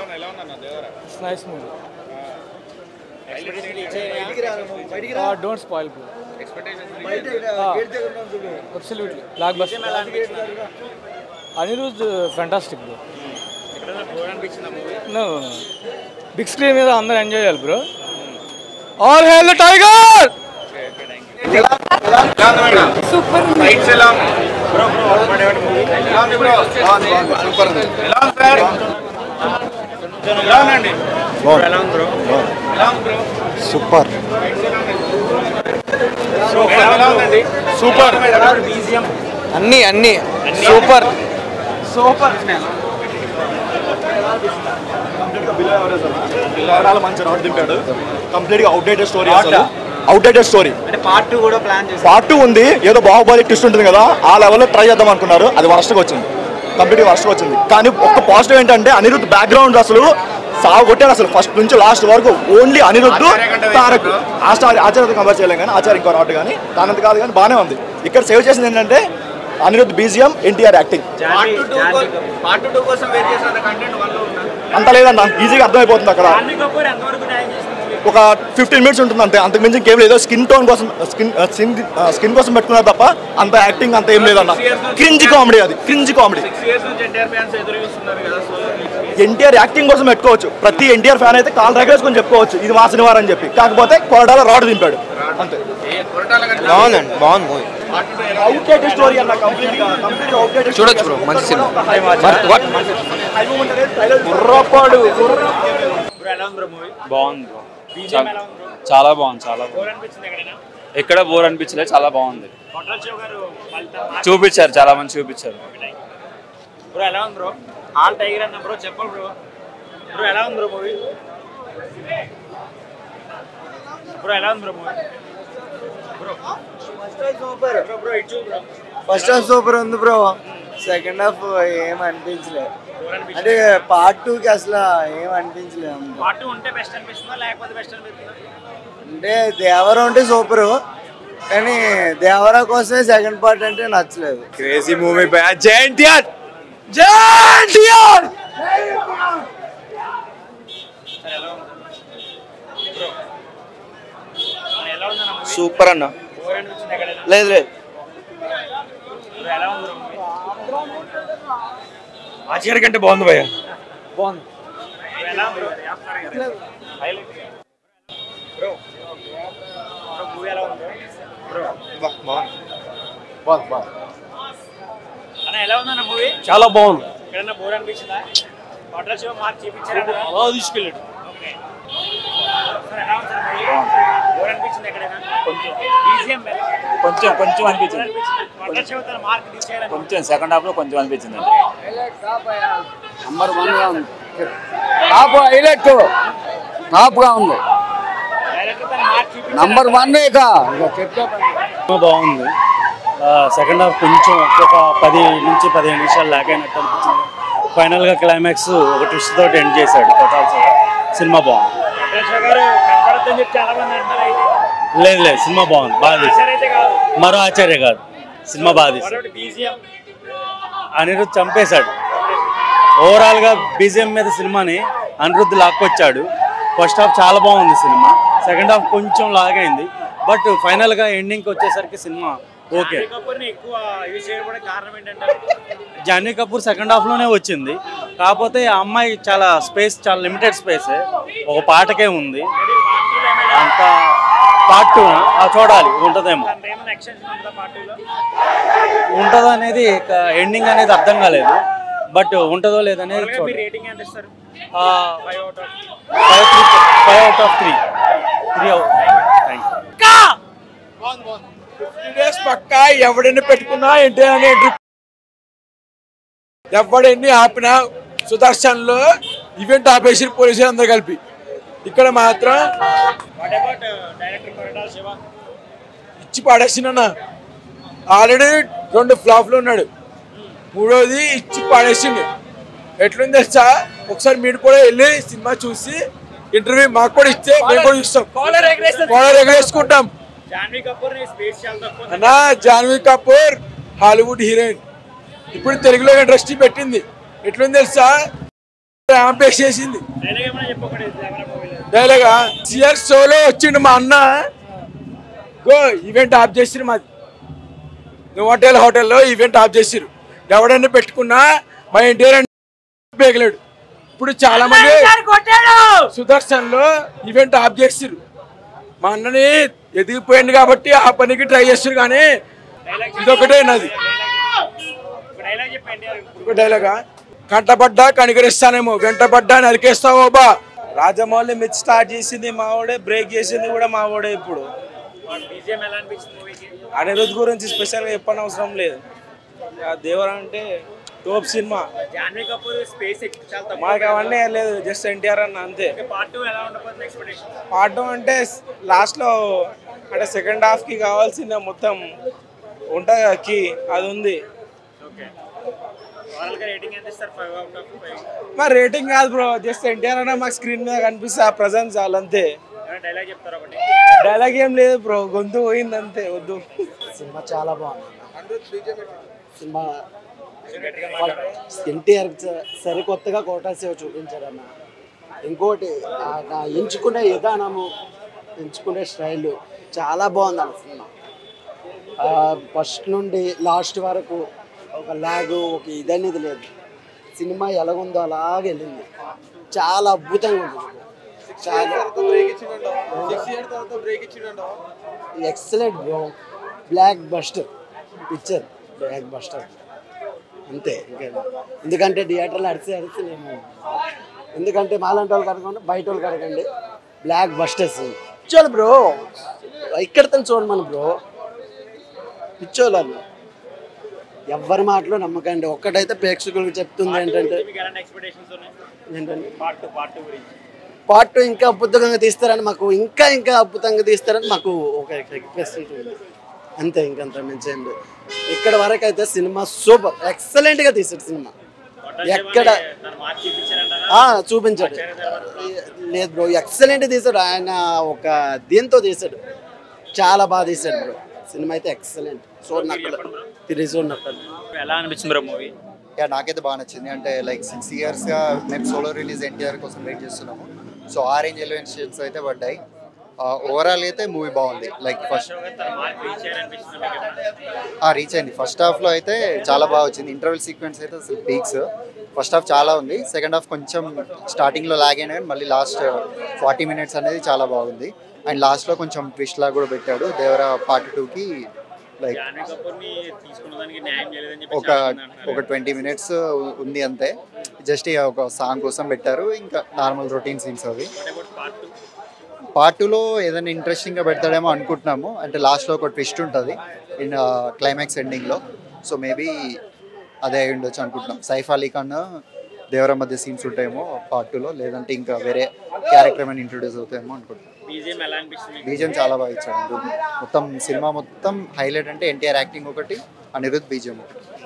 Nice movie don't spoil bro absolutely blockbuster Anirudh fantastic bro no big screen మీద అందరూ enjoy చేయాలి bro all hail tiger super super అన్ని అన్ని super చాలా మంచి రాడ్ దింపాడు కంప్లీట్ గా అవుట్డేటెడ్ స్టోరీ అవుట్డేటెడ్ స్టోరీ అంటే పార్ట్ టూ కూడా ప్లాన్ చేసి పార్ట్ టూ ఉంది ఏదో బాహుబలి ట్విస్ట్ ఉంటుంది కదా ఆ లెవెల్లో ట్రై చేద్దాం అనుకున్నారు అది వర్స్ట్గా వచ్చింది కంప్లీట్ వర్స్ట్గా వచ్చింది కానీ ఒక్క పాజిటివ్ ఏంటంటే అనిరుద్ధ్ బ్యాక్గ్రౌండ్ అసలు సాగు కొట్టాడు అసలు ఫస్ట్ నుంచి లాస్ట్ వరకు ఓన్లీ అనిరుద్ధ్ తారక్ ఆచార్య ఆచార్యతో కంపేర్ చేయలేం కానీ ఆచార్య ఇంకో రాట్ కానీ దానంత కాదు కానీ బాగానే ఉంది ఇక్కడ సేవ్ చేసింది ఏంటంటే Anirudh BGM NTR acting part two part two కోసం వెయిట్ చేసిన కంటెంట్ వల్ల అంత లేదన్న ఈజీగా అర్థమైపోతుంది అక్కడ జాన్వీ కపూర్ ఎంతవరకు న్యాయం చేసిన మూవీ ఒక ఫిఫ్టీన్ మినిట్స్ ఉంటుంది అంతే అంతకు మించి గేమ్ ఏదో స్కిన్ టోన్ కోసం స్కిన్ స్కిన్ స్కిన్ కోసం పెట్టుకున్నారు తప్ప అంత యాక్టింగ్ అంత ఏం లేదన్న క్రింజ్ కామెడీ అది క్రింజ్ కామెడీ సిక్స్ ఇయర్స్ నుంచి ఎన్టీఆర్ ఫ్యాన్స్ ఎదురు చూస్తున్నారు కదా సో ఎన్టీఆర్ యాక్టింగ్ కోసం పెట్టుకోవచ్చు ప్రతి ఎన్టీఆర్ ఫ్యాన్ అయితే కాల్ రెగలేసుకొని చెప్పుకోవచ్చు ఇది మా సినిమా అని చెప్పి కాకపోతే కొరడాల రాడ్ దింపాడు అంతే బాగుందండి బాగుంది మూవీ అవుట్డేటెడ్ స్టోరీ అన్న కంప్లీట్ గా కంప్లీట్ అవుట్డేటెడ్ చూడొచ్చు bro, మంచి సినిమా. గుర్రపాడు ఇప్పుడు ఎలా ఉంది మూవీ బాగుంది bro. బీజిఎం ఎలా ఉంది bro? చాలా బాగుంది చాలా బోర్ బాగుంది అనిపించింది ఎక్కడైనా ఎక్కడ బోర్ అనిపించలేదు చాలా బాగుంది కొట్రాల శివ గారు ఫలితం చూపించారు చాలా మంది చూపించారు బ్రో ఎలా ఉంది బ్రో ఆల్ టైగర్ అన్న బ్రో చెప్పండి బ్రో బ్రో ఎలా ఉంది బ్రో మూవీ బ్రో ఎలా ఉంది bro movie bro super bro bro ఇటు బ్రో ఫస్ట్ హాఫ్ సూపర్ ఉంది బ్రో సెకండ్ హాఫ్ ఏం అనిపించలేదు బోర్ అనిపించింది అంటే పార్ట్ టూ కి అసలు ఏం అనిపించలేదు పార్ట్ టూ ఉంటే బెస్ట్ అనిపిస్తుందా లేకపోతే బెస్ట్ అనిపిస్తుందా అంటే దేవరా ఉంటే సూపర్ కానీ దేవరా కోసమే సెకండ్ పార్ట్ అంటే నచ్చలేదు క్రేజీ మూవీ జై ఎన్టీఆర్ సరే ఎలా ఉంది బ్రో ఎలా ఉంది అన్న మూవీ సూపర్ అన్న బోర్ అనిపించింది ఎక్కడైనా లేదు లేదు బ్రో ఎలా ఉంది బ్రో మూవీ ఆచార్య కంటే బాగుంది భయ్య బ్రో ఎలా ఉంది bro highlight bro bro movie ఎలా ఉంది బ్రో బ్రో అన్న ఎలా ఉందన్న మూవీ చాలా బాగుంది ఎక్కడన్నా బోర్ అనిపించిందా వాటర్ షో మార్క్ చూపించారా అలా తీసుకెళ్ళాడు ఓకే సార్ ఎలా ఉంది సార్ మూవీ బోర్ అనిపించింది ఎక్కడైనా కొంచెం బీజిఎం కొంచెం కొంచెం అనిపించింది వాటర్ షో తన మార్క్ తీసేయాలని కొంచెం సెకండ్ హాఫ్ లో కొంచెం అనిపించింది నంబర్ వన్ గా ఉంది టాప్ హైలైట్ టాప్ గా ఉంది డైరెక్టర్ తన మార్క్ చూపించారు నంబర్ వన్ ఇక బాగుంది సెకండ్ హాఫ్ కొంచెం ఒక పది నుంచి పదిహేను నిమిషాలు లాగ్ అయినట్టు అనిపించింది ఫైనల్ గా క్లైమాక్స్ ఒక ట్విస్ట్ తోటి ఎండ్ చేశాడు కొట్టాల్ సార్ సినిమా బాగుంది వాటర్ షో గారు కనపడద్దని చెప్పి చాలా మంది అంటారు అయితే లేదు లేదు సినిమా బాగుంది బాగా తీశాడు. ఆశ్చర్య అయితే కాదు మరో ఆచార్య కాదు సినిమా బాగా తీశాడు మరొకటి బీజిఎం అనిరుద్ధ్ చంపేశాడు ఓవరాల్ గా బీజిఎం మీద సినిమాని అనిరుద్ధ్ లాక్కొచ్చాడు ఫస్ట్ హాఫ్ చాలా బాగుంది సినిమా సెకండ్ హాఫ్ కొంచెం లాగైంది బట్ ఫైనల్ గా ఎండింగ్ వచ్చేసరికి సినిమా ఓకే కపూర్ని ఎక్కువ యూజ్ చేయడం కారణం ఏంటంటే జాన్వీ కపూర్ సెకండ్ హాఫ్ లోనే వచ్చింది కాకపోతే ఆ అమ్మాయి చాలా స్పేస్ చాలా లిమిటెడ్ స్పేస్ ఒక పాటకే ఉంది అంత పార్ట్ టూ చూడాలి ఉంటదేమో దాంట్లో ఏమైనా ఎక్స్టెన్షన్ ఉంటుందా పార్ట్ టూలో ఉంటుందో అనేది ఎండింగ్ అనేది అర్థం కాలేదు బట్ ఉంటుందో లేదనేది మీరు చూడాలి రేటింగ్ ఎంత ఇస్తారు five out of five five out of three three థ్యాంక్ డేస్ పక్కా ఎవడెన్ని పెట్టుకున్నా ఏంటి అనే ఎవడెన్ని ఆపినా సుదర్శన్లో ఈవెంట్ ఆపేసి పోలీసులు అందరు కలిపి ఇక్కడ మాత్రం what about director Koratala Siva ఇచ్చి పాడేసిన ఆల్రెడీ రెండు ఫ్లాప్లు ఉన్నాడు మూడోది ఇచ్చి పాడేసిండు ఎట్లుంది తెలుసా ఒకసారి మీరు కూడా వెళ్ళి సినిమా చూసి ఇంటర్వ్యూ మాకు కూడా ఇస్తే మేము కూడా చూస్తాం కాలర్ ఎగరేసుకుంటాం జాన్వీ కపూర్ ని స్పేస్ చాలా తక్కువ ఉంది. అన్నా జాన్వీ కపూర్ హాలీవుడ్ హీరోయిన్ ఇప్పుడు తెలుగులో ఇండస్ట్రీ పెట్టింది ఎట్లుంది తెలుసా ట్యాంప్ వేసేసింది డైలాగ్ ఏమైనా చెప్పకూడదు దేవరా మూవీలో డైలాగా సిఆర్ షోలో వచ్చిండు మా అన్న గో ఈవెంట్ ఆఫ్ చేసిరు మాది నువ్వు హోటల్ హోటల్లో ఈవెంట్ ఆఫ్ చేసిరు ఎవడన్నా పెట్టుకున్నా మా ఎన్టీఆర్ పేగలేడు ఇప్పుడు చాలా మంది సుదర్శన్ లో ఈవెంట్ ఆఫ్ చేసిరు మా అన్నని ఎదిగిపోయింది కాబట్టి ఆ పనికి ట్రై చేస్తారు కానీ ఇదొకటే నాది ఒక డైలాగ్ చెప్పండి ఒక డైలాగా కంటపడ్డా కనికరిస్తానేమో వెంటపడ్డా నరికేస్తావో బా రాజమౌళి మిచ్ స్టార్ట్ చేసింది మావాడే బ్రేక్ చేసింది కూడా మావాడే ఇప్పుడు బీజిఎం ఎలా అనిపించింది మూవీకి అనిరుద్ గురించి స్పెషల్గా చెప్పని అవసరం లేదు ఆ దేవర అంటే టోప్ సినిమా జాన్వీ కపూర్ స్పేస్ చాలా తక్కువ మాకు అవన్నీ ఏం లేదు జస్ట్ ఎన్టీఆర్ అన్న అంతే పార్ట్ టూ ఎలా ఉండబోతుంది ఎక్స్పెక్టేషన్ పాడడం అంటే లాస్ట్లో అంటే సెకండ్ హాఫ్కి కావాల్సిన మొత్తం ఉంటుంది కదా కీ అది ఉంది ఓకే ఓవరాల్ గా రేటింగ్ ఎంత ఇస్తారు ఫైవ్ అవుట్ ఆఫ్ ఫైవ్ మరి రేటింగ్ కాదు బ్రో జస్ట్ ఎన్టీఆర్ అన్న మాకు స్క్రీన్ మీద కనిపిస్తే ఆ ప్రజెన్స్ చాలు అంతే డైలాగ్ చెప్తారు ఒకటి డైలాగ్ ఏం లేదు బ్రో గొంతు పోయింది అంతే వద్దు సినిమా చాలా బాగుంది సినిమా ఎన్టీఆర్ సరికొత్తగా కోటాసేవ చూపించారన్న ఇంకోటి ఆ ఎంచుకునే విధానము ఎంచుకునే స్టైల్ చాలా బాగుంది అన్న సినిమా ఫస్ట్ నుండి లాస్ట్ వరకు ఒక లాగ్ ఒక ఇదనేది లేదు సినిమా ఎలాగుందో అలాగే వెళ్ళింది చాలా అద్భుతంగా ఉంది చాలా excellent bro blockbuster picture blockbuster అంతే ఇంకా ఎందుకంటే థియేటర్లో అరిసి అరిసి నేను ఎందుకంటే మాలాంటి వాళ్ళు కడగండి బయట వాళ్ళు కడగండి బ్లాక్ బస్టర్స్ పిచ్చోళ్ళు బ్రో ఇక్కడ తను చూడమని బ్రో పిచ్చోళ్ళు ఎవరి మాటలో నమ్మకండి ఒక్కటైతే ప్రేక్షకులకు చెప్తుంది ఏంటంటే మీకు ఎలాంటి ఎక్స్పెక్టేషన్స్ ఉన్నాయి ఏంటంటే పార్ట్ టూ పార్ట్ టూ గురించి పార్ట్ టూ ఇంకా అద్భుతంగా తీస్తారని మాకు ఇంకా ఇంకా అద్భుతంగా తీస్తారని మాకు ఒక రిక్వెస్ట్ ఉంటుంది అంతే ఇంకంత మించి ఏం లేదు ఇక్కడ వరకు అయితే సినిమా సూపర్ ఎక్సలెంట్ గా తీసాడు సినిమా ఎక్కడ తను మార్చి చూపించారంటారా ఆ, చూపించాడు లేదు బ్రో ఎక్సలెంట్ తీసాడు ఆయన ఒక దీంతో తీసాడు చాలా బాగా తీసాడు బ్రో సినిమా అయితే ఎక్సలెంట్ చూడనక్కడ తిరిగి చూడనక్కడ ఎలా అనిపించింది బ్రో మూవీ యా నాకైతే బాగా నచ్చింది అంటే లైక్ సిక్స్ ఇయర్స్గా మేము సోలో రిలీజ్ ఎన్టీఆర్ కోసం వెయిట్ చేస్తున్నాము సో ఆ రేంజ్ ఎలివెన్షన్స్ అయితే పడ్డాయి ఓవరాల్ అయితే మూవీ బాగుంది లైక్ ఫస్ట్ తను మార్చి రీచ్ అయ్యారనిపిస్తుంది మీకు ఏమన్నా? ఆ రీచ్ అయింది ఫస్ట్ హాఫ్లో అయితే చాలా బాగా వచ్చింది ఇంటర్వెల్ సీక్వెన్స్ అయితే అసలు పీక్స్ ఫస్ట్ హాఫ్ చాలా ఉంది సెకండ్ హాఫ్ కొంచెం స్టార్టింగ్లో లాగ్ అయినా కానీ మళ్ళీ లాస్ట్ ఫార్టీ మినిట్స్ అనేది చాలా బాగుంది అండ్ లాస్ట్లో కొంచెం ట్విస్ట్ లాగా కూడా పెట్టాడు దేవరా పార్ట్ టూకి లైక్ జాన్వీ కపూర్ ని తీసుకున్న దానికి న్యాయం చేయలేదని చెప్పి ఒక ఒక ట్వంటీ మినిట్స్ ఉంది అంతే జస్ట్ ఇక ఒక సాంగ్ కోసం పెట్టారు ఇంకా నార్మల్ రొటీన్ సీన్స్ అవి పార్ట్ టూ పార్ట్ టూలో ఏదైనా ఇంట్రెస్టింగ్గా పెడతాడేమో అనుకుంటున్నాము అంటే లాస్ట్లో ఒక ట్విస్ట్ ఉంటుంది ఇన్ క్లైమాక్స్ ఎండింగ్లో సో మేబీ అదే అయి ఉండొచ్చు అనుకుంటున్నాం సైఫ్ అలీ ఖాన్ దేవర మధ్య సీన్స్ ఉంటాయేమో పార్ట్ టూలో లేదంటే ఇంకా వేరే క్యారెక్టర్ ఏమైనా ఇంట్రొడ్యూస్ అవుతాయేమో అనుకుంటున్నాం బీజిఎం ఎలా అనిపిస్తుంది మీకు? బీజియం చాలా బాగా ఇచ్చాడు మొత్తం సినిమా మొత్తం హైలైట్ అంటే ఎన్టీఆర్ యాక్టింగ్ ఒకటి అనిరుద్ బీజియం ఒకటి